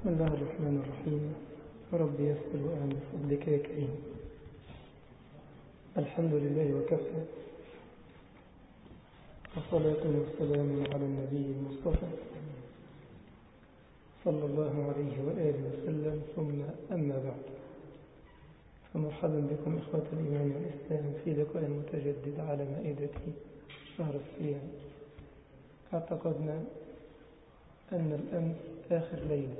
بسم الله الرحمن الرحيم رب يسر وأعن بفضلك يا كريم الحمد لله وكفى وصلاة وسلام على النبي المصطفى صلى الله عليه وآله وسلم ثم أما بعد فمرحبا بكم إخوة الإيمان والإسلام في لقاء متجدد على مائدة شهر الصيام اعتقدنا أن الأمس آخر ليلة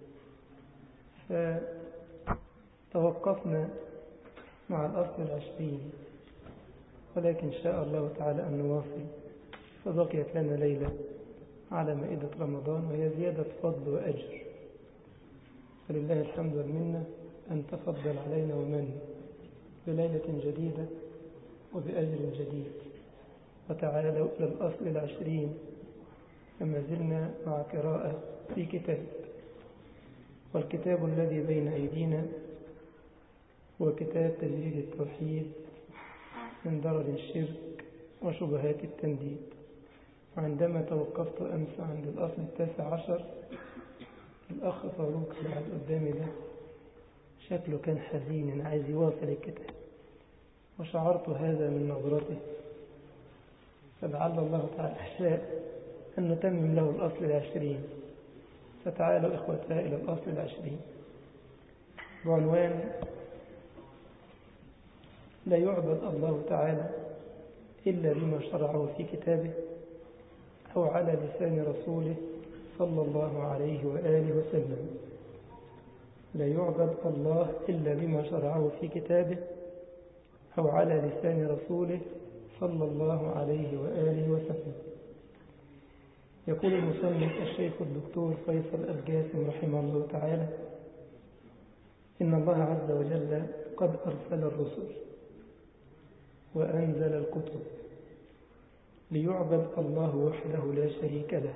فتوقفنا مع الأصل العشرين ولكن شاء الله تعالى أن نواصل فبقيت لنا ليلة على مائدة رمضان وهي زيادة فضل وأجر فلله الحمد والمنة أن تفضل علينا ومن بليلة جديدة وبأجر جديد وتعالوا إلى الأصل العشرين فما زلنا مع قراءة في كتاب والكتاب الذي بين أيدينا هو كتاب تجريد التوحيد من ضرر الشرك وشبهات التنديد وعندما توقفت أمس عند الأصل التاسع عشر الأخ فاروق بعد قدامي ده شكله كان حزين عايز يواصل الكتاب وشعرت هذا من نظرته فلعل الله تعالى شاء أن نتمم له الأصل العشرين فتعالوا إخوتها إلى الأصل العشرين بعنوان لا يعبد الله تعالى إلا بما شرعه في كتابه أو على لسان رسوله صلى الله عليه وآله وسلم لا يعبد الله إلا بما شرعه في كتابه أو على لسان رسوله صلى الله عليه وآله وسلم يقول المصنف الشيخ الدكتور فيصل الجاسم رحمه الله تعالى إن الله عز وجل قد أرسل الرسل وأنزل الكتب ليعبد الله وحده لا شريك له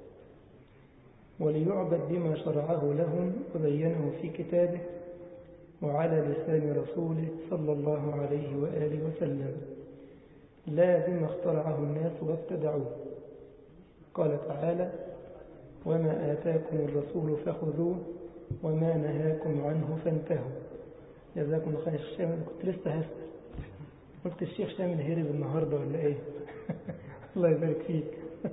وليعبد بما شرعه لهم وبينه في كتابه وعلى لسان رسوله صلى الله عليه وآله وسلم لا بما اخترعه الناس وابتدعوه قال تعالى وما آتاكم الرسول فخذوه وما نهاكم عنه فانتهوا جزاكم الله خير الشيخ شامل كنت لسه هسأل قلت الشيخ شامل هرب النهاردة ولا ايه الله يبارك فيك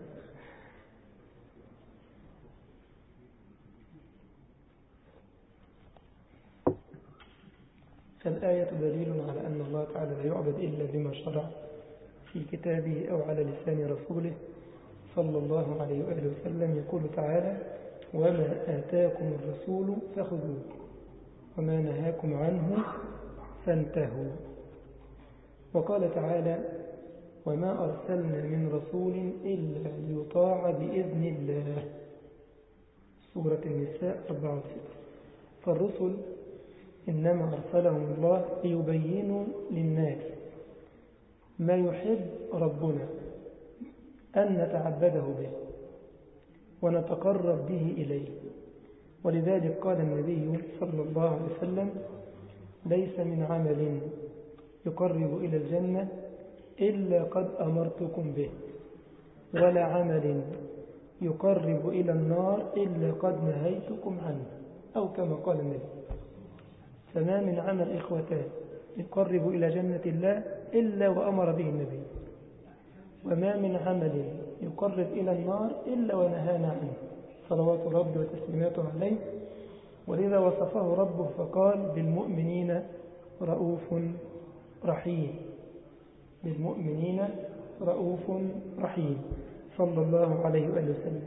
فالآية دليل على أن الله تعالى لا يعبد إلا بما شرع في كتابه أو على لسان رسوله صلى الله عليه وآله وسلم يقول تعالى وما آتاكم الرسول فخذوه وما نهاكم عنه فانتهوا وقال تعالى وما أرسلنا من رسول إلا ليطاع بإذن الله سورة النساء 64 فالرسل إنما أرسلهم الله ليبينوا للناس ما يحب ربنا أن نتعبده به ونتقرب به إليه ولذلك قال النبي صلى الله عليه وسلم ليس من عمل يقرب إلى الجنة إلا قد أمرتكم به ولا عمل يقرب إلى النار إلا قد نهيتكم عنه أو كما قال النبي فما من عمل إخوتان يقرب إلى جنة الله إلا وأمر به النبي وما من عمل يقرب إلى النار إلا ونهانا عنه صلوات ربي وتسليماته عليه ولذا وصفه ربه فقال بالمؤمنين رؤوف رحيم بالمؤمنين رؤوف رحيم صلى الله عليه وآله وسلم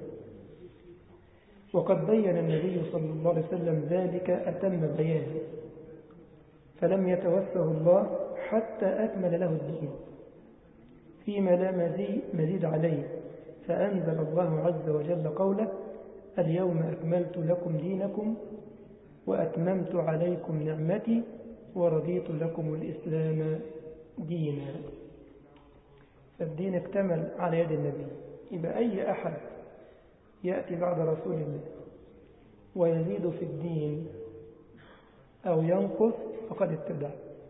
وقد بين النبي صلى الله عليه وسلم ذلك أتم بيان فلم يتوفه الله حتى أكمل له الدين فيما لا مزيد عليه فأنزل الله عز وجل قوله اليوم أكملت لكم دينكم وأتممت عليكم نعمتي ورضيت لكم الإسلام دينا فالدين اكتمل على يد النبي يبقى أي أحد يأتي بعد رسول الله ويزيد في الدين أو ينقص فقد ابتدع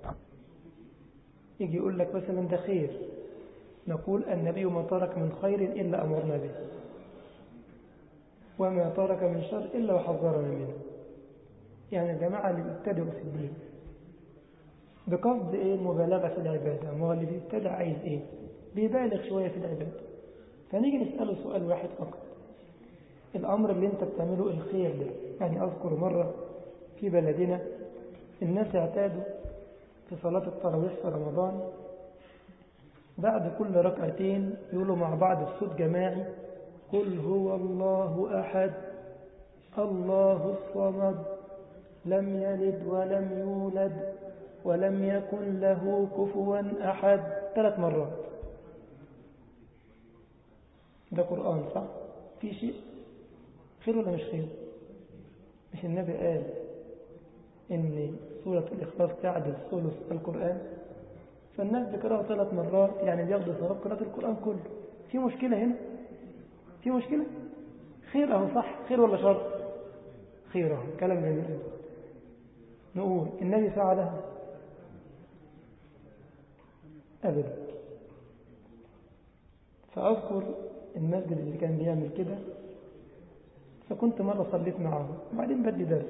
يجي يقول لك مثلا ده خير نقول النبي ما ترك من خير إلا أمرنا به وما ترك من شر إلا وحذرنا منه يعني الجماعة اللي بيبتدعوا في الدين بقصد إيه المبالغة في العبادة ما هو اللي بيبتدع عايز إيه بيبالغ شوية في العبادة فنيجي نسأله سؤال واحد فقط الأمر اللي أنت بتعمله الخير ده يعني أذكر مرة في بلدنا الناس اعتادوا في صلاة التراويح في رمضان بعد كل ركعتين يقولوا مع بعض بصوت جماعي قل هو الله أحد الله الصمد لم يلد ولم يولد ولم يكن له كفوا أحد ثلاث مرات ده قرآن صح؟ في شيء خير ولا مش خير؟ مش النبي قال إن سورة الإخلاص تعدل ثلث القرآن فالناس بيقرأوا ثلاث مرات يعني بياخدوا ثواب قراءة القرآن كله في مشكلة هنا في مشكلة خير أهو صح خير ولا شر خير أهو كلام جميل نقول النبي فعلها أبدا فأذكر المسجد اللي كان بيعمل كده فكنت مرة صليت معه وبعدين بدي درس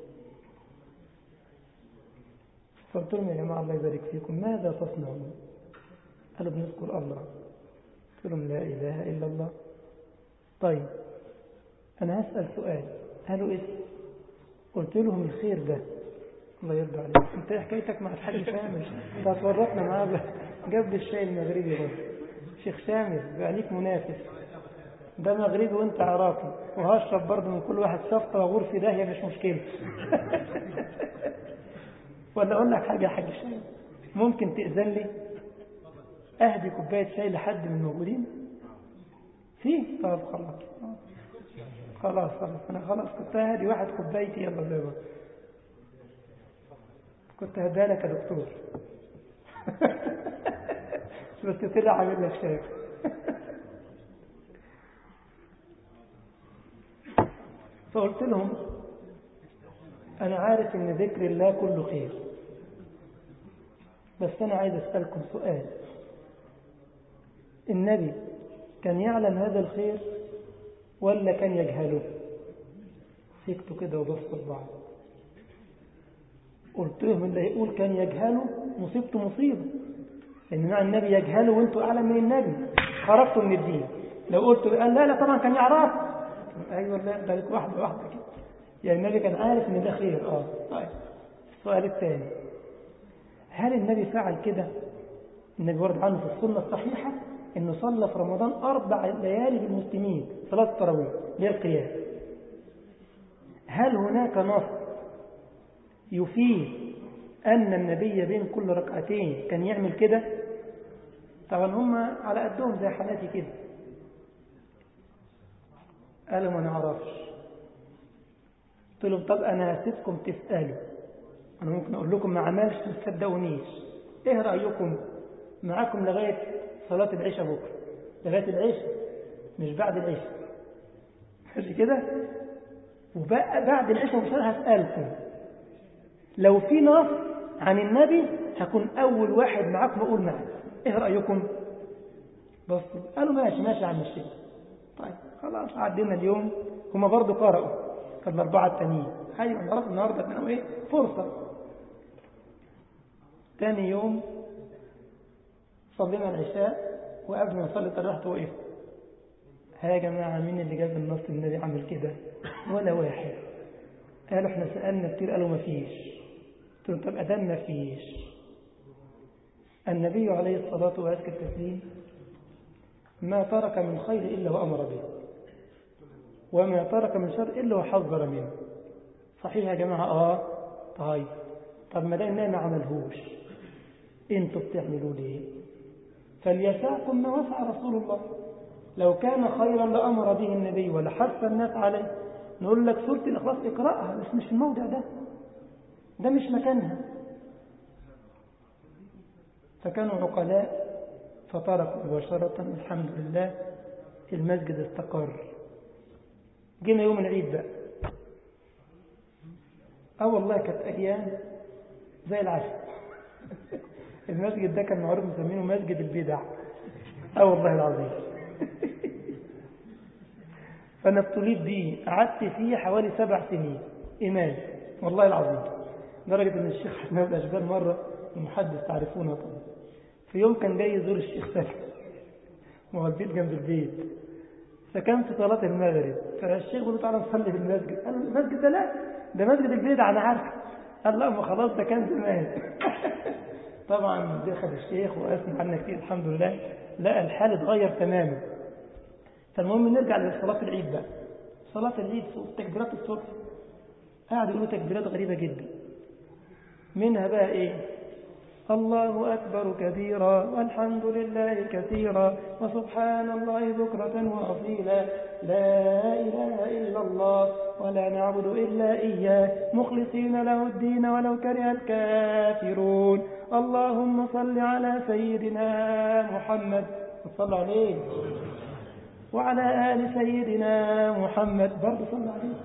فقلت لهم يا جماعة الله يبارك فيكم ماذا تصنعون قالوا بنذكر الله قلت لهم لا إله إلا الله طيب أنا هسأل سؤال قالوا اسم قلت لهم الخير ده الله يرضى عليك انت ايه حكايتك مع الحاج شامل انت هتورطنا معاه جاب الشاي المغربي برضه شيخ شامل بعليك منافس ده مغربي وانت عراقي وهشرب برضه من كل واحد شفطه وغرفي داهيه مش مشكله ولا اقول لك حاجه يا حاج شامل ممكن تاذن لي اهدي كوبايه شاي لحد من الموجودين في طب خلاص خلاص خلاص انا خلاص كنت هادي واحد كوبايتي يلا زي ما كنت هديها لك يا دكتور بس طلع عامل لك شاي فقلت لهم أنا عارف إن ذكر الله كله خير بس أنا عايز أسألكم سؤال النبي كان يعلم هذا الخير ولا كان يجهله سكتوا كده وبصوا لبعض قلت لهم اللي يقول كان يجهله مصيبته مصيبة لأن مع النبي يجهله وانتوا أعلم من النبي خرجتوا من الدين لو قلت قال لا لا طبعا كان يعرف أيوة لا ده لك واحدة واحدة كده يعني النبي كان عارف ان ده خير اه طيب السؤال الثاني هل النبي فعل كده النبي ورد عنه في السنة الصحيحة انه صلى في رمضان أربع ليالي بالمسلمين صلاة التراويح اللي هي القيام هل هناك نص يفيد أن النبي بين كل ركعتين كان يعمل كده طبعا هم على قدهم زي حالاتي كده قالوا ما نعرفش قلت لهم طب أنا هسيبكم تسألوا أنا ممكن أقول لكم ما عملش ما تصدقونيش إيه رأيكم معاكم لغاية صلاة العشاء بكرة لغاية العشاء مش بعد العشاء مش كده وبقى بعد العشاء مش هسألكم لو في نص عن النبي هكون أول واحد معاكم أقول معاك إيه رأيكم بص قالوا ماشي ماشي يا عم الشيخ طيب خلاص عدينا اليوم هما برضو قرأوا كان الأربعة التانيين أيوة خلاص النهاردة كانوا إيه فرصة تاني يوم صلينا العشاء وقبل ما نصلي طلعت وقفت ها يا جماعة مين اللي جاب النص النبي عمل كده ولا واحد قالوا احنا سألنا كتير قالوا ما فيش قلت لهم طب أدام ما فيش النبي عليه الصلاة وأزكى التسليم ما ترك من خير إلا وأمر به وما ترك من شر إلا وحذر منه صحيح يا جماعة آه طيب طب ما ده ما عملهوش انتوا بتعملوا ليه فليسعكم ما وسع رسول الله لو كان خيرا لأمر به النبي ولحث الناس عليه نقول لك سورة الإخلاص اقرأها بس مش في الموضع ده ده مش مكانها فكانوا عقلاء فتركوا مباشرة الحمد لله المسجد استقر جينا يوم العيد بقى اه والله كانت أيام زي العسل المسجد ده كان معروف مسمينه مسجد البدع اه والله العظيم فأنا ابتليت بيه قعدت فيه حوالي سبع سنين إمام والله العظيم درجة أن الشيخ حسنان الأشبال مرة المحدث تعرفونه طبعا في يوم كان جاي يزور الشيخ سلم وهو البيت جنب البيت فكان في صلاة المغرب فالشيخ بيقول له تعالى نصلي في المسجد قال له المسجد ده لا ده مسجد البيت أنا عارف قال لا ما خلاص ده كان زمان طبعا دخل الشيخ وأسمع عنه كتير الحمد لله لا الحال اتغير تماما فالمهم نرجع لصلاة العيد بقى صلاة العيد تكبيرات الصبح قاعد يقولوا تكبيرات غريبة جدا منها بقى ايه الله أكبر كبيرا والحمد لله كثيرا وسبحان الله بكرة وأصيلا لا إله إلا الله ولا نعبد إلا إياه مخلصين له الدين ولو كره الكافرون اللهم صل على سيدنا محمد صلى عليه وعلى آل سيدنا محمد برضه صلى عليه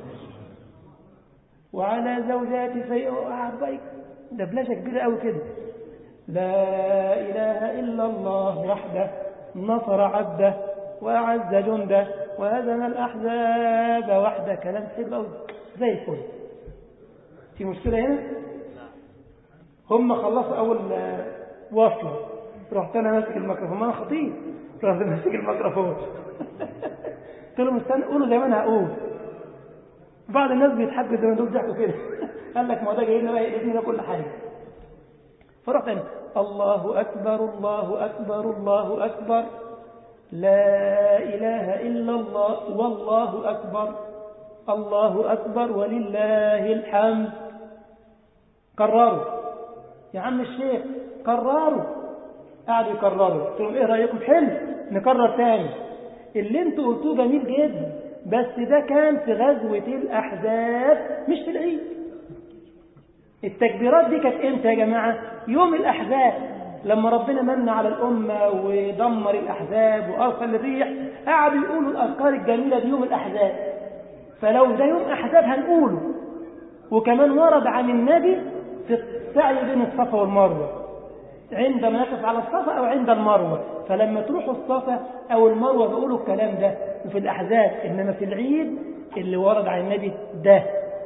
وعلى زوجات سيدنا ده بلاشة كبيرة قوي كده لا إله إلا الله وحده نصر عبده وأعز جنده وهزم الأحزاب وحده كلام حلو قوي زي الفل في مشكلة هنا هم خلصوا أول وصلة رحت أنا ماسك الميكروفون ما أنا خطيب رحت ماسك الميكروفون قلت لهم استنى قولوا زي ما أنا هقول بعض الناس بيضحكوا زي ما دول ضحكوا كده قال لك ما ده جاي لنا بقى يقلب لنا كل حاجة فرحت أنا الله أكبر الله أكبر الله أكبر لا إله إلا الله والله أكبر الله أكبر ولله الحمد قرروا يا عم الشيخ قرروا قعدوا يكرروا قلت لهم ايه رأيكم حلو نكرر تاني اللي انتوا قلتوه جميل جدا بس ده كان في غزوة الأحزاب مش في العيد التكبيرات دي كانت امتى يا جماعة يوم الأحزاب لما ربنا من على الأمة ودمر الأحزاب وأرسل الريح قعدوا يقولوا الأذكار الجميلة دي يوم الأحزاب فلو ده يوم أحزاب هنقوله وكمان ورد عن النبي في السعي بين الصفا والمروة عندما يقف على الصفا أو عند المروة فلما تروحوا الصفا أو المروة بيقولوا الكلام ده وفي الأحزاب إنما في العيد اللي ورد عن النبي ده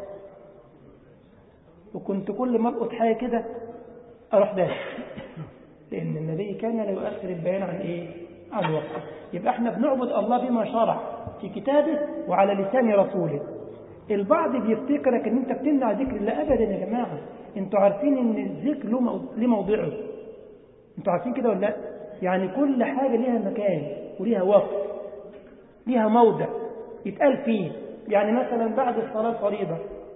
وكنت كل ما ألقط حاجة كده أروح ده لأن النبي كان لا يؤخر البيان عن إيه؟ عن وقته يبقى احنا بنعبد الله بما شرع في كتابه وعلى لسان رسوله البعض بيفتكرك ان انت بتمنع ذكر الله ابدا يا جماعه انتوا عارفين ان الذكر له موضعه انتوا عارفين كده ولا لا يعني كل حاجه ليها مكان وليها وقت ليها موضع يتقال فيه يعني مثلا بعد الصلاه فريضه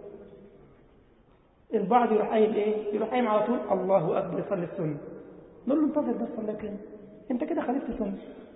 البعض يروح قايل ايه يروح قايم على طول الله اكبر يصلي السنه نقول له انتظر بس صلى كده انت كده خالفت سنه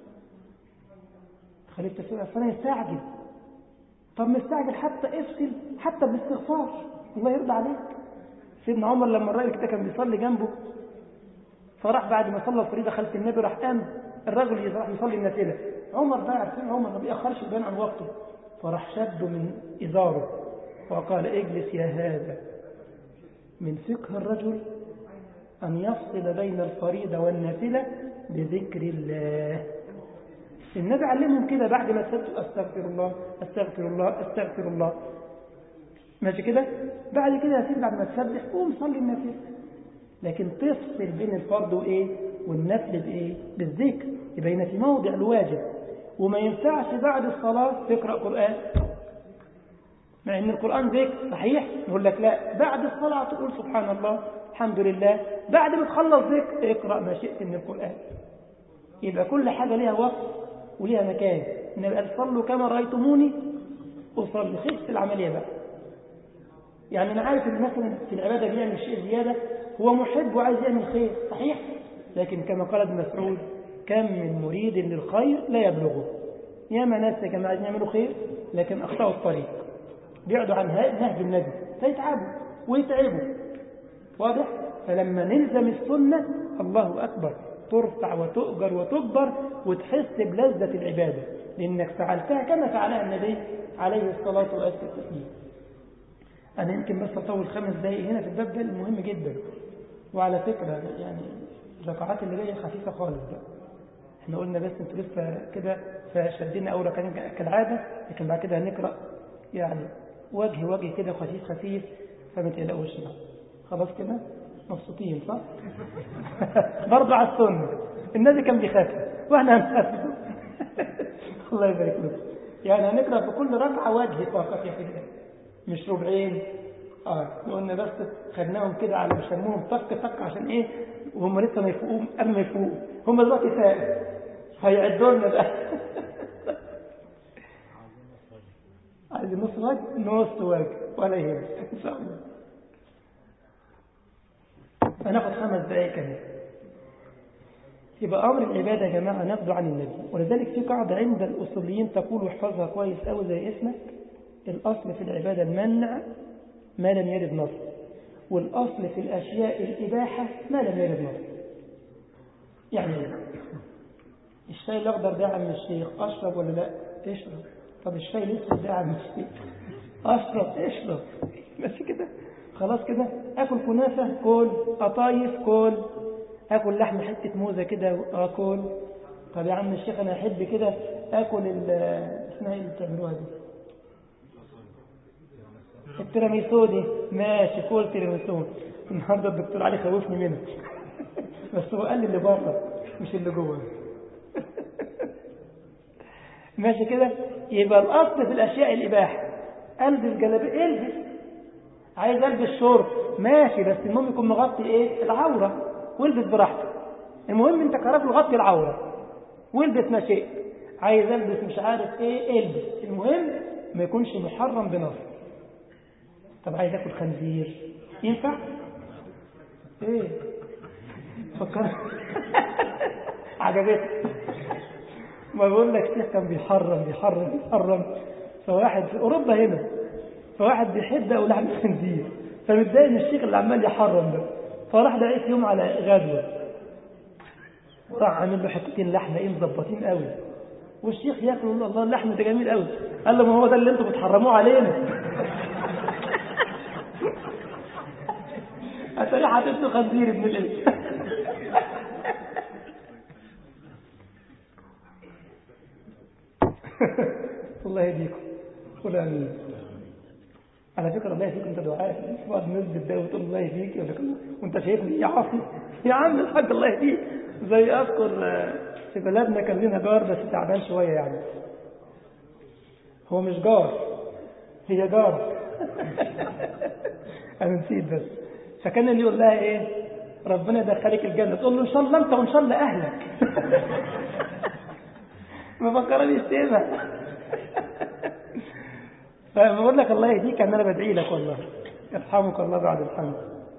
خالفت سنه اصل انا مستعجل طب مستعجل حتى افصل حتى بالاستغفار الله يرضى عليك سيدنا عمر لما الراجل كده كان بيصلي جنبه فراح بعد ما صلى الفريضه خلف النبي راح قام الرجل راح يصلي النافله عمر بقى عارفين عمر ما بيأخرش البيان عن وقته فراح شده من ازاره وقال اجلس يا هذا من فقه الرجل أن يفصل بين الفريضة والنافلة بذكر الله النبي علمهم كده بعد ما تسبتوا أستغفر الله أستغفر الله أستغفر الله ماشي كده بعد كده يا سيدي بعد ما تسبح قوم صلي النافلة لكن تفصل بين الفرض وإيه والنفل بإيه بالذكر يبين في موضع الواجب وما ينفعش بعد الصلاة تقرأ قرآن مع ان القرآن ذكر صحيح نقول لك لا بعد الصلاة تقول سبحان الله الحمد لله بعد ما تخلص ذكر اقرأ ما شئت من القرآن يبقى كل حاجة ليها وقت وليها مكان النبي قال صلوا كما رأيتموني أصلي خفت العملية بقى يعني أنا عارف إن مثلا في العبادة بيعمل شيء زيادة هو محب وعايز يعمل خير صحيح لكن كما قال ابن مسعود كم من مريد للخير لا يبلغه ياما ناس يا جماعة عايزين يعملوا خير لكن أخطأوا الطريق بيعدوا عن نهج النبي فيتعبوا ويتعبوا واضح فلما نلزم السنة الله أكبر ترفع وتؤجر وتكبر وتحس بلذة العبادة لأنك فعلتها كما فعلها النبي عليه الصلاة والسلام أنا يمكن بس أطول خمس دقايق هنا في الباب ده المهم جدا وعلى فكرة يعني الركعات اللي جاية خفيفة خالص بقى احنا قلنا بس انتوا لسه كده فشدينا اول كان كالعاده لكن بعد كده هنقرا يعني وجه وجه كده خفيف خفيف فما تقلقوش خلاص كده مبسوطين صح برضه على السنه النبي كان بيخاف واحنا هنخاف الله يبارك لكم يعني هنقرا في كل ركعه وجه فقط يا كده مش ربعين اه قلنا بس خدناهم كده على بيسموهم طق طق عشان ايه وهم لسه ما يفوقوا قبل ما يفوقوا هم دلوقتي فاق هيعدوا لنا بقى عايز نص وجه نص وجه ولا يهمك ان شاء الله هناخد خمس دقائق كمان يبقى امر العباده يا جماعه ناخده عن النبي ولذلك في قاعده عند الاصوليين تقول واحفظها كويس قوي زي اسمك الاصل في العباده المنع ما لم يرد نص والاصل في الاشياء الاباحه ما لم يرد نص يعني الشاي الاخضر ده يا عم الشيخ اشرب ولا لا اشرب طب الشاي الاسود ده يا عم الشيخ اشرب اشرب ماشي كده خلاص كده اكل كنافه كل قطايف كل اكل لحم حته موزه كده اكل طب يا عم الشيخ انا احب كده اكل اسمها ايه اللي بتعملوها دي التيراميسو دي ماشي كل تيراميسو النهارده الدكتور علي خوفني منها بس هو قال لي اللي بره مش اللي جوه ماشي كده يبقى الاصل في الاشياء الاباحه البس جلابيه البس عايز البس شورت ماشي بس المهم يكون مغطي ايه العوره والبس براحتك المهم انت كراجل غطي العوره والبس ما شئت عايز البس مش عارف ايه البس المهم ما يكونش محرم بنص طب عايز اكل خنزير ينفع ايه فكر عجبتك ما بقول لك شيخ كان بيحرم بيحرم بيحرم فواحد في اوروبا هنا فواحد بيحب او لحم الخنزير فمتضايق من الشيخ اللي عمال يحرم ده فراح لقيه في يوم على غدوه وراح عامل له حتتين لحمه ايه مظبطين قوي والشيخ ياكل يقول له الله اللحم ده جميل قوي قال له ما هو ده اللي انتوا بتحرموه علينا اتاري حاطط له خنزير ابن الانس الله يهديكم قول امين على فكره الله يهديك انت دعاء بعض الناس بتدعي وتقول الله يهديك يقول لك وانت شايفني يا عاصي يا عم الحاج الله يهديك زي اذكر في بلدنا كان لنا جار بس تعبان شويه يعني هو مش جار هي جار انا نسيت بس فكان اللي يقول لها ايه ربنا يدخلك الجنه تقول له ان شاء الله انت وان شاء الله اهلك مفكرني يشتمها فبقول لك الله يهديك ان انا بدعي لك والله يرحمك الله بعد الحمد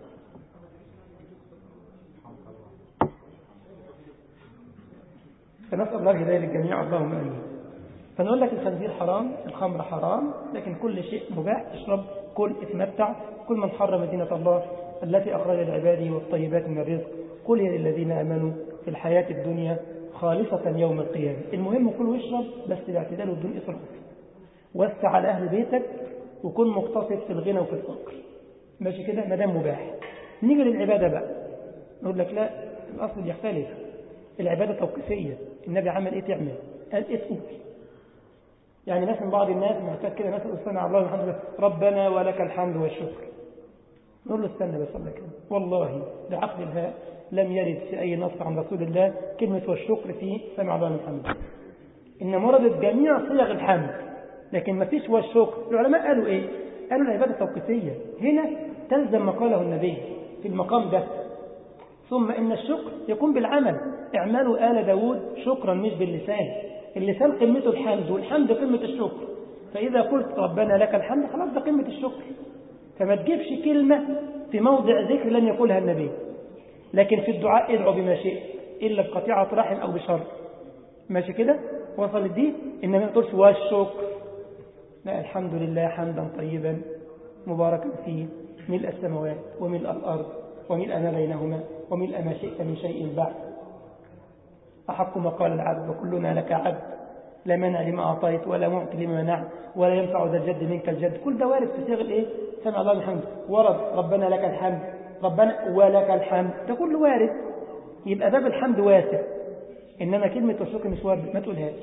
فنسأل الله هداية للجميع اللهم امين فنقول لك الخنزير حرام الخمر حرام لكن كل شيء مباح اشرب كل اتمتع كل من حرم دينة الله التي أخرج لعباده والطيبات من الرزق قل هي للذين آمنوا في الحياة الدنيا خالصة يوم القيامة المهم كل واشرب بس باعتدال وبدون إسراف وسع على أهل بيتك وكن مقتصد في الغنى وفي الفقر ماشي كده ما دام مباح نيجي للعبادة بقى نقول لك لا الأصل بيختلف العبادة توقيفية النبي عمل إيه تعمل قال إيه تقول يعني مثلا بعض الناس معتاد كده مثلا استمع الله والحمد لله ربنا ولك الحمد والشكر نقول له استنى بس الله كده والله بعقد الهاء لم يرد في أي نص عن رسول الله كلمة والشكر في سمع الله الحمد إنما وردت جميع صيغ الحمد لكن ما فيش والشكر العلماء قالوا إيه قالوا العبادة توقيفية هنا تلزم ما قاله النبي في المقام ده ثم إن الشكر يكون بالعمل اعملوا آل داود شكرا مش باللسان اللسان قمته الحمد والحمد قمة الشكر فإذا قلت ربنا لك الحمد خلاص ده قمة الشكر فما تجيبش كلمة في موضع ذكر لن يقولها النبي لكن في الدعاء ادعو بما شئت إلا بقطيعة رحم أو بشر ماشي كده وصلت دي إنما ما تقولش والشكر لا الحمد لله حمدا طيبا مباركا فيه ملء السماوات وملء الأرض وملء ما بينهما وملء ما شئت من شيء بعد أحق ما قال العبد وكلنا لك عبد لا مانع لما أعطيت ولا معطي لما منعت ولا ينفع ذا الجد منك الجد كل ده وارد في صيغ الايه سمع الله الحمد ورد ربنا لك الحمد ربنا ولك الحمد ده كله وارد يبقى باب الحمد واسع إنما كلمة وشك مش وارد ما تقولهاش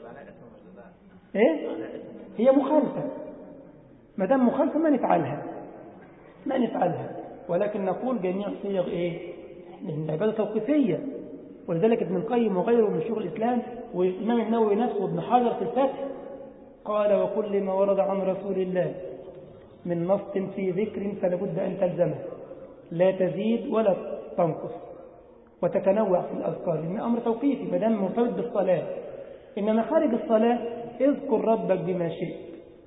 إيه هي مخالفة ما دام مخالفة ما نفعلها ما نفعلها ولكن نقول جميع صيغ إيه لأن العبادة توقيفية ولذلك ابن القيم وغيره من شغل الإسلام والإمام النووي نفسه وابن حجر في الفتح قال وكل ما ورد عن رسول الله من نص في ذكر فلابد أن تلزمه لا تزيد ولا تنقص وتتنوع في الأذكار لأن أمر توقيفي ما دام مرتبط بالصلاة إنما خارج الصلاة اذكر ربك بما شئت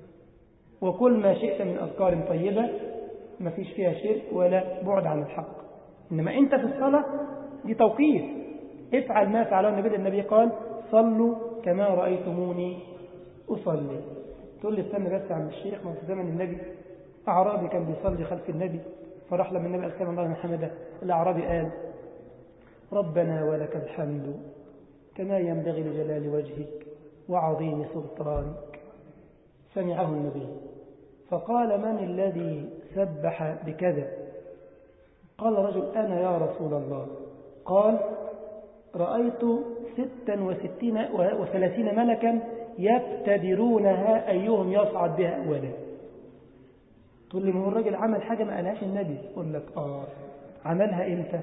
وكل ما شئت من أذكار طيبة ما فيش فيها شرك ولا بعد عن الحق إنما أنت في الصلاة دي توقيف افعل ما فعله النبي النبي قال صلوا كما رأيتموني أصلي تقول لي استنى بس يا عم الشيخ ما في زمن النبي أعرابي كان بيصلي خلف النبي فراح لما النبي قال سلام الله محمد الأعرابي قال ربنا ولك الحمد كما ينبغي لجلال وجهك وعظيم سلطانك سمعه النبي فقال من الذي سبح بكذا قال رجل أنا يا رسول الله قال رأيت ستا وستين وثلاثين ملكا يبتدرونها أيهم يصعد بها أولا تقول لي ما هو الراجل عمل حاجة ما قالهاش النبي يقول لك آه عملها إمتى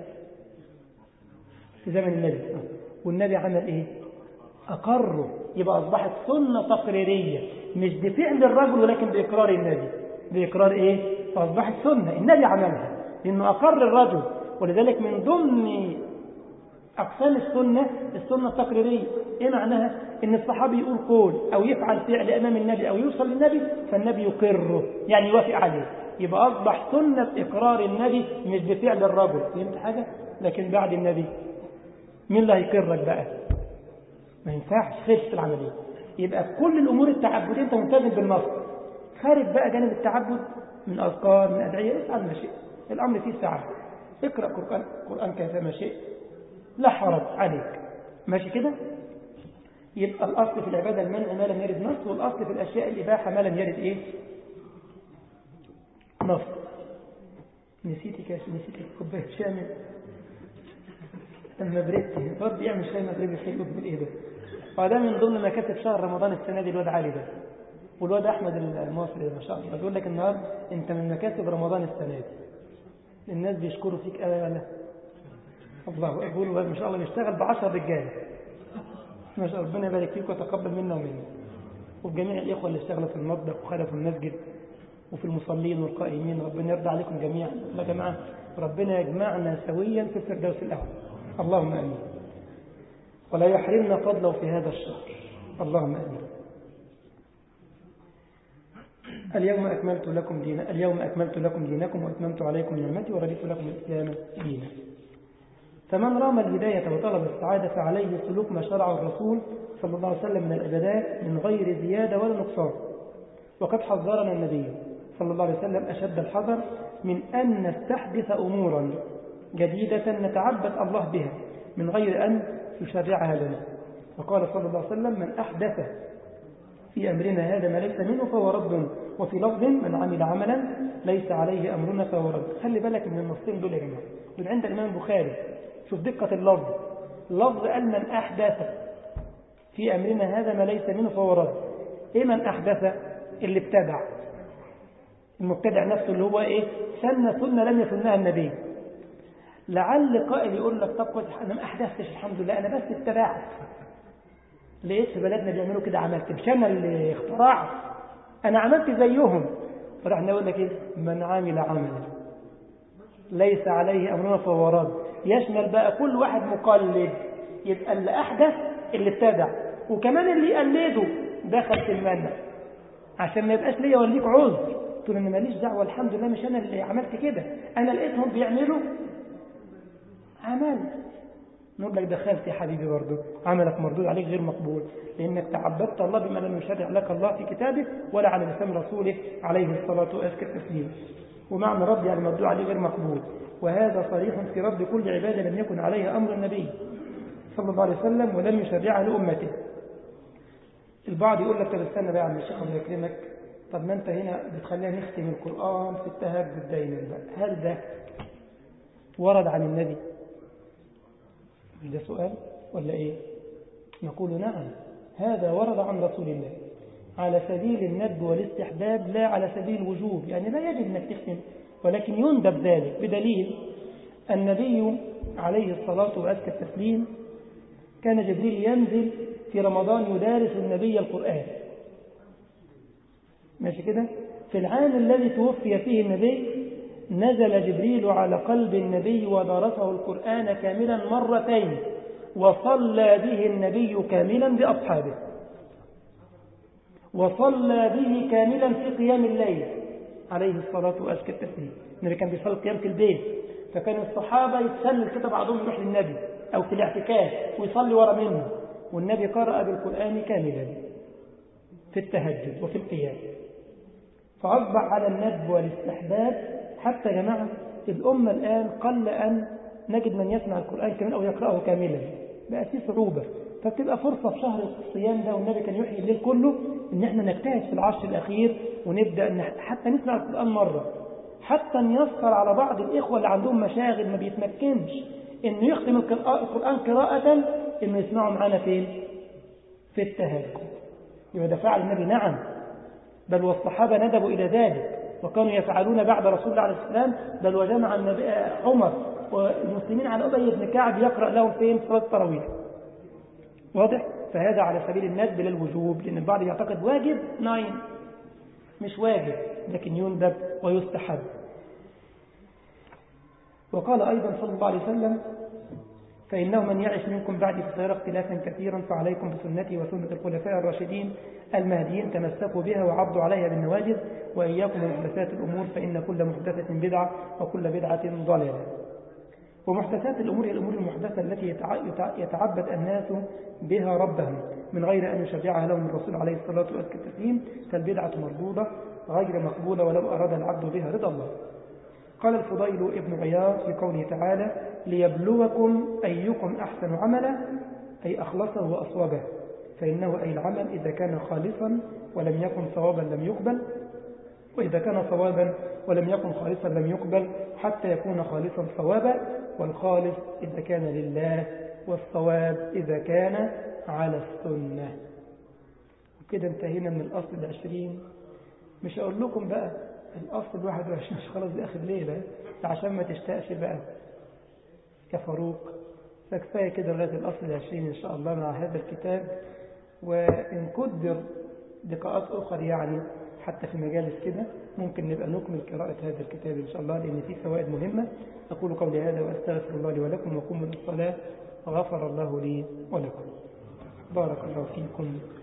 في زمن النبي آه. والنبي عمل إيه أقره يبقى أصبحت سنة تقريرية مش بفعل الرجل ولكن بإقرار النبي بإقرار إيه فأصبحت سنة النبي عملها لأنه أقر الرجل ولذلك من ضمن أقسام السنة السنة التقريرية إيه معناها إن الصحابي يقول قول أو يفعل فعل أمام النبي أو يوصل للنبي فالنبي يقره يعني يوافق عليه يبقى أصبح سنة إقرار النبي مش بفعل الرجل فهمت حاجة لكن بعد النبي مين اللي هيقرك بقى ما ينفعش خلص العملية يبقى كل الأمور التعبدية أنت ملتزم بالنص خارج بقى جانب التعبد من أذكار من أدعية افعل ما شئت الأمر فيه سعة اقرأ قرآن, قرآن كيفما شئت لا حرج عليك ماشي كده يبقى الأصل في العبادة المنع ما لم يرد نص والأصل في الأشياء الإباحة ما لم يرد إيه نص نسيتي كاش نسيتي كوباية شامل لما بردت برضه يعمل شاي مغربي حلو بالايه ده وده من ضمن مكاسب شهر رمضان السنه دي الواد علي ده والواد احمد المصري ما شاء الله بيقول لك النهارده انت من مكاسب رمضان السنه دي الناس بيشكروا فيك ألا الله يقول ما شاء الله بيشتغل ب 10 رجاله ما شاء الله ربنا يبارك فيك وتقبل منا ومنا وجميع الاخوه اللي اشتغلوا في المطبخ وخلفوا المسجد وفي المصلين والقائمين ربنا يرضى عليكم جميعا يا جماعه ربنا يجمعنا سويا في الفردوس الاعلى اللهم امين ولا يحرمنا فضله في هذا الشهر اللهم امين اليوم أكملت لكم دين اليوم أكملت لكم دينكم وأتممت عليكم نعمتي ورضيت لكم الإسلام دينا فمن رام الهداية وطلب السعادة فعليه سلوك ما شرعه الرسول صلى الله عليه وسلم من العبادات من غير زيادة ولا نقصان وقد حذرنا النبي صلى الله عليه وسلم أشد الحذر من أن نستحدث أمورا جديدة نتعبد الله بها من غير أن يشرعها لنا وقال صلى الله عليه وسلم من أحدث في أمرنا هذا ما ليس منه فهو رد وفي لفظ من عمل عملا ليس عليه أمرنا فهو رد خلي بالك من النصين دول يا جماعة دول عند الإمام البخاري شوف دقة اللفظ اللفظ قال من أحدث في أمرنا هذا ما ليس منه فهو رد إيه من أحدث اللي ابتدع المبتدع نفسه اللي هو إيه سنة سنة لم يسنها النبي لعل قائل يقول لك طب كويس انا ما احدثتش الحمد لله انا بس اتبعت لقيت في بلدنا بيعملوا كده عملت مش انا اللي اخترعت انا عملت زيهم فراح نقول لك ايه من عمل عملا ليس عليه امرنا فهو رد يشمل بقى كل واحد مقلد يبقى اللي احدث اللي ابتدع وكمان اللي يقلده دخل في المنع عشان ما يبقاش ليا وليك عذر تقول انا ماليش دعوه الحمد لله مش انا اللي عملت كده انا لقيتهم بيعملوا عمل نقول لك دخلت يا حبيبي برضه عملك مردود عليك غير مقبول لأنك تعبدت الله بما لم يشرع لك الله في كتابه ولا على لسان رسوله عليه الصلاة وأزكى التسليم ومعنى رد يعني مردود عليه غير مقبول وهذا صريح في رد كل عبادة لم يكن عليها أمر النبي صلى الله عليه وسلم ولم يشرعها لأمته البعض يقول لك طب استنى بقى يا عم الشيخ الله يكرمك طب ما انت هنا بتخلينا نختم القرآن في التهجد دايما بقى هل ده ورد عن النبي مش ده سؤال ولا ايه نقول نعم هذا ورد عن رسول الله على سبيل الندب والاستحباب لا على سبيل الوجوب يعني لا يجب أنك تختم ولكن يندب ذلك بدليل النبي عليه الصلاة وأزكى التسليم كان جبريل ينزل في رمضان يدارس النبي القرآن ماشي كده في العام الذي توفي فيه النبي نزل جبريل على قلب النبي ودرسه القرآن كاملا مرتين وصلى به النبي كاملا بأصحابه وصلى به كاملا في قيام الليل عليه الصلاة وأزكى التسليم النبي كان بيصلي قيام في البيت فكان الصحابة يتسلل كده بعضهم يروح للنبي أو في الاعتكاف ويصلي ورا منه والنبي قرأ بالقرآن كاملا في التهجد وفي القيام فأصبح على الندب والاستحباب حتى يا جماعة الأمة الآن قل أن نجد من يسمع القرآن كاملا أو يقرأه كاملا بقى في صعوبة فبتبقى فرصة في شهر الصيام ده والنبي كان يحيي الليل كله إن احنا نجتهد في العشر الأخير ونبدأ إن حتى نسمع القرآن مرة حتى نيسر على بعض الإخوة اللي عندهم مشاغل ما بيتمكنش إنه يختم القرآن قراءة إنه يسمعه معانا فين؟ في التهجد يبقى ده فعل النبي نعم بل والصحابة ندبوا إلى ذلك وكانوا يفعلون بعد رسول الله عليه السلام بل وجمع النبي عمر والمسلمين على أبي بن كعب يقرأ لهم فين صلاة التراويح واضح فهذا على سبيل الندب لا الوجوب لأن البعض يعتقد واجب ناين مش واجب لكن يندب ويستحب وقال أيضا صلى الله عليه وسلم فإنه من يعش منكم بعد فسيرى اختلافا كثيرا فعليكم بسنتي وسنة الخلفاء الراشدين المهديين تمسكوا بها وعضوا عليها بالنواجذ وإياكم محدثات الأمور فإن كل محدثة بدعة وكل بدعة ضلالة ومحدثات الأمور هي الأمور المحدثة التي يتعبد الناس بها ربهم من غير أن يشرعها لهم الرسول عليه الصلاة والسلام فالبدعة مردودة غير مقبولة ولو أراد العبد بها رضا الله قال الفضيل ابن عياض في قوله تعالى ليبلوكم أيكم أحسن عملا أي أخلصه وأصوبه فإنه أي العمل إذا كان خالصا ولم يكن صوابا لم يقبل وإذا كان صوابا ولم يكن خالصا لم يقبل حتى يكون خالصا صوابا والخالص إذا كان لله والصواب إذا كان على السنة وكده انتهينا من الأصل العشرين مش أقول لكم بقى الأصل الواحد وعشرين مش خلاص دي آخر ليلة عشان ما تشتاقش بقى كفاروق فكفاية كده لغاية الأصل العشرين إن شاء الله مع هذا الكتاب وإن قدر لقاءات أخرى يعني حتى في مجالس كده ممكن نبقى نكمل قراءة هذا الكتاب إن شاء الله لأن فيه فوائد مهمة أقول قولي هذا وأستغفر الله لي ولكم وقوموا للصلاة غفر الله لي ولكم بارك الله فيكم